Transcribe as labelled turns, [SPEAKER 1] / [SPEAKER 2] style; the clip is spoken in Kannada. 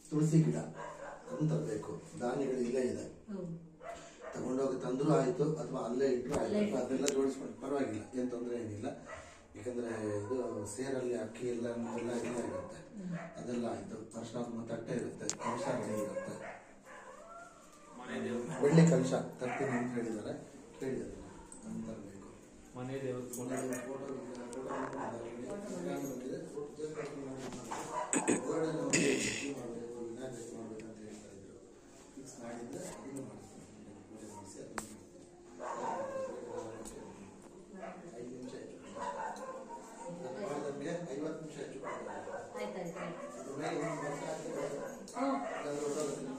[SPEAKER 1] ತುಳಸಿ ಗಿಡ ಅದನ್ನ ತರಬೇಕು ಧಾನ್ಯಗಳು ಇಲ್ಲೇ ಇದೆ
[SPEAKER 2] ಹ್ಮ್.
[SPEAKER 1] ತಗೊಂಡೋಗಿ ತಂದ್ರು ಆಯ್ತು ಅಥವಾ ಅಲ್ಲೇ ಇಟ್ಟರು ಆಯ್ತು ಅದೆಲ್ಲ ಜೋಡಿಸ್ಕೊಂಡು ಪರವಾಗಿಲ್ಲ ಏನು ತೊಂದರೆ ಏನಿಲ್ಲ ಯಾಕಂದ್ರೆ ಇದು ಸೇರಲ್ಲಿ ಅಕ್ಕಿ ಎಲ್ಲ ಎಲ್ಲ ಇಲ್ಲೇ ಇರುತ್ತೆ ಅದೆಲ್ಲ ಆಯ್ತು ಅರ್ಶನಾತ್ಮ ತಟ್ಟೆ ಇರುತ್ತೆ ಕಲಶ ರೆಡಿ ಇರುತ್ತೆ
[SPEAKER 3] ಮನೆ ದೇವ್ರು
[SPEAKER 1] ಬೆಳ್ಳಿ ಕಲಶ ತರ್ತೀನಿ ಅಂತ ಹೇಳಿದ್ದಾರೆ ಹೇಳಿ ಅದನ್ನ ಅದನ್ನ ತರಬೇಕು
[SPEAKER 3] ಮನೆ ದೇವ್ರು ಫೋಟೋ
[SPEAKER 1] ಫಿಕ್ಸ್ ಮಾಡಿದ್ರೆ ಅದನ್ನು ಮಾಡ್ತೀನಿ ಪೂಜೆ ಮಾಡಿಸಿ ಅದನ್ನು ಐದು ನಿಮಿಷ ಹೆಚ್ಚು ಮಾಡಿದಂಗೆ ಐವತ್ತು ನಿಮಿಷ ಹೆಚ್ಚು
[SPEAKER 2] ಆಯ್ತಾಯ್ತು ಆಯ್ತು
[SPEAKER 1] ಅದ್ರ ಮೇಲೆ ಒಂದು ವರ್ಷ ಹಾಕಿ
[SPEAKER 2] ಹ್ಮ್.
[SPEAKER 1] ಅದು ಹೊರಟೋಗುತ್ತೆ.